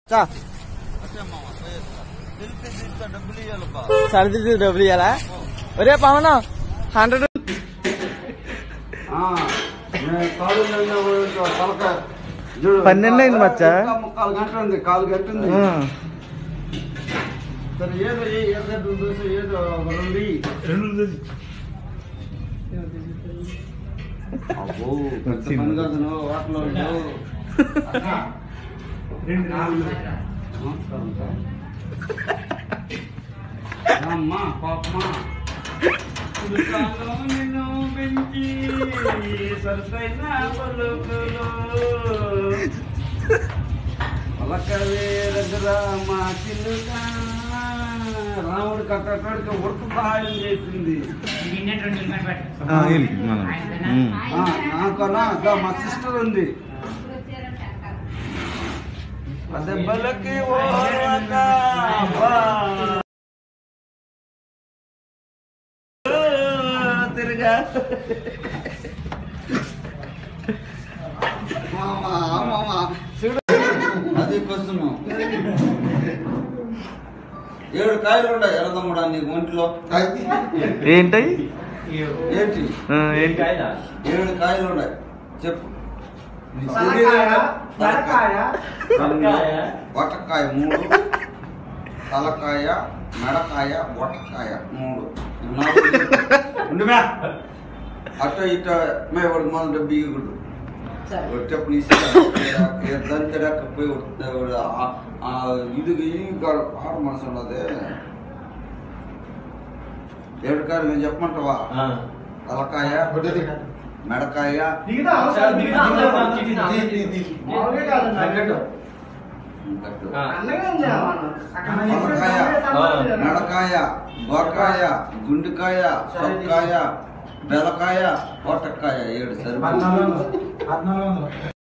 చా తెలిపి తీస్తా డబ్బులు ఇవ్వాలబ్బా సర్ది డబ్బులు ఇవ్వాలా ఒరే పవన్ హండ్రెడ్ పన్నెండు అయింది మచ్చా. కాలు గంట ఉంది కాలు గంట ఉంది ఉమ్. సరే ఏదో ఏ- ఏదో దోశ ఏదో ఒక రెండు ఇయ్యి. అబ్బో పెద్ద పని కాదు నువ్వు వాటిలో ఉండు. అక్క. నమస్కారం సార్. అమ్మా పాపమా పులుసాలో నిన్ను పెంచి సరసైన పలుకులు పలకవే దగ్గర మా చిల్లుగా రాముడు కట్టడానికి ఉడత సహాయం చేసింది ఆ, వీళ్ళకి మనం. ఉమ్. ఆ, నాకన్నా ఇంకా మా సిస్టర్ ఉంది దెబ్బలకి ఓర్వక అబ్బా. తిరగా మామా మామా చూడు అది కోసము ఏడు కాయలు ఉన్నాయి ఎర్రదమ్ముడా నీకు ఒంటిలో ఏంటి ఏంటి ఆ, ఏంటి ఏడు కాయలు ఉన్నాయి చెప్పు నీ శరీరంలో తలకాయ రెండు, వటకాయ మూడు తలకాయ మెడకాయ వటకాయ మూడు ఇవి నాలుగు చెప్పు. ఉండుమే. అటు ఇటు మేవాడు మొదలు డబ్బు ఇవ్వకూడదు వచ్చేప్పుడు దంతడకపోయి ఇది ఇది ఆడ మనసు ఉన్నది ఏడు కాయలు నేను చెప్పమంటావా తలకాయ మెడకాయ గట్టు. తలకాయ మెడకాయ బొరకాయ గుండెకాయ సొక్కాయ బెలకాయ పొట్టకాయ ఏడు సరిపోతుంది